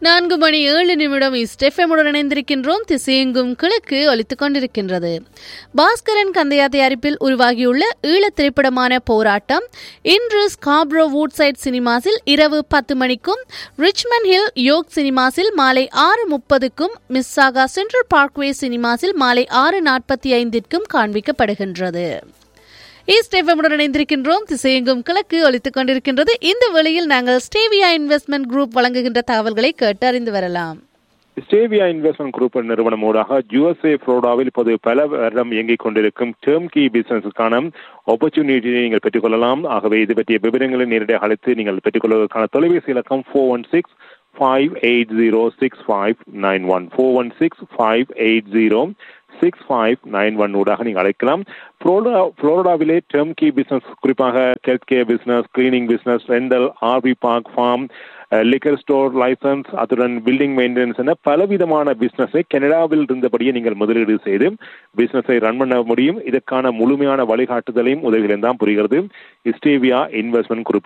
நான்கு மணி ஏழு நிமிடம் ஸ்டெஃபமுடன் இணைந்திருக்கின்றோம் திசையெங்கும் கிழக்கு ஒலித்துக் கொண்டிருக்கின்றது பாஸ்கரன் கந்தையா தயாரிப்பில் உருவாகியுள்ள ஈழத் திரைப்படமான போராட்டம் இன்று ஸ்காப்ரோ வூட்சைட் சினிமாஸில் இரவு பத்து மணிக்கும் ரிச்மண்ட் ஹில் யோக் சினிமாஸில் மாலை ஆறு முப்பதுக்கும் மிஸ்ஸாகா சென்ட்ரல் பார்க்வே சினிமாஸில் மாலை ஆறு நாற்பத்தி ஐந்திற்கும் காண்பிக்கப்படுகின்றது ஈஸ்ட் எஃப்எம்முடன் இணைந்திருக்கின்றோம் திசையெங்கும் கிழக்கு ஒலித்துக் கொண்டிருக்கின்றது இந்த வேளையில் நாங்கள் ஸ்டேவியா இன்வெஸ்ட்மெண்ட் குரூப் வழங்குகின்ற தகவல்களை கேட்டு அறிந்து வரலாம் ஸ்டேவியா இன்வெஸ்ட்மெண்ட் குரூப் நிறுவனமூடாக யுஎஸ்ஏ புளோரிடாவில் இப்போது பல வருடம் இயங்கிக் கொண்டிருக்கும் டேர்ம் கீ பிசினஸுக்கான ஆப்பர்ச்சுனிட்டியை நீங்கள் பெற்றுக்கொள்ளலாம் ஆகவே இது பற்றிய விவரங்களை நேரடியாக அழைத்து நீங்கள் பெற்றுக்கொள்வதற்கான தொலைபேசி இலக்கம் four one six five eight zero six five nine one four one six five eight zero six five nine one ஊடாக நீங்கள் அழைக்கலாம் புளோரிடா புளோரிடாவிலே டேர்ம் கீ பிசினஸ் குறிப்பாக health care business cleaning business rental RV park farm liquor store licence அத்துடன் building maintenance என பலவிதமான பிசினஸை கனடாவில் இருந்தபடியே நீங்கள் முதலீடு செய்து பிசினஸை ரன் பண்ண முடியும் இதற்கான முழுமையான வழிகாட்டுதலையும் உதவிகளையும் தான் புரிகிறது இஸ்டேவியா இன்வெஸ்ட்மெண்ட் குரூப்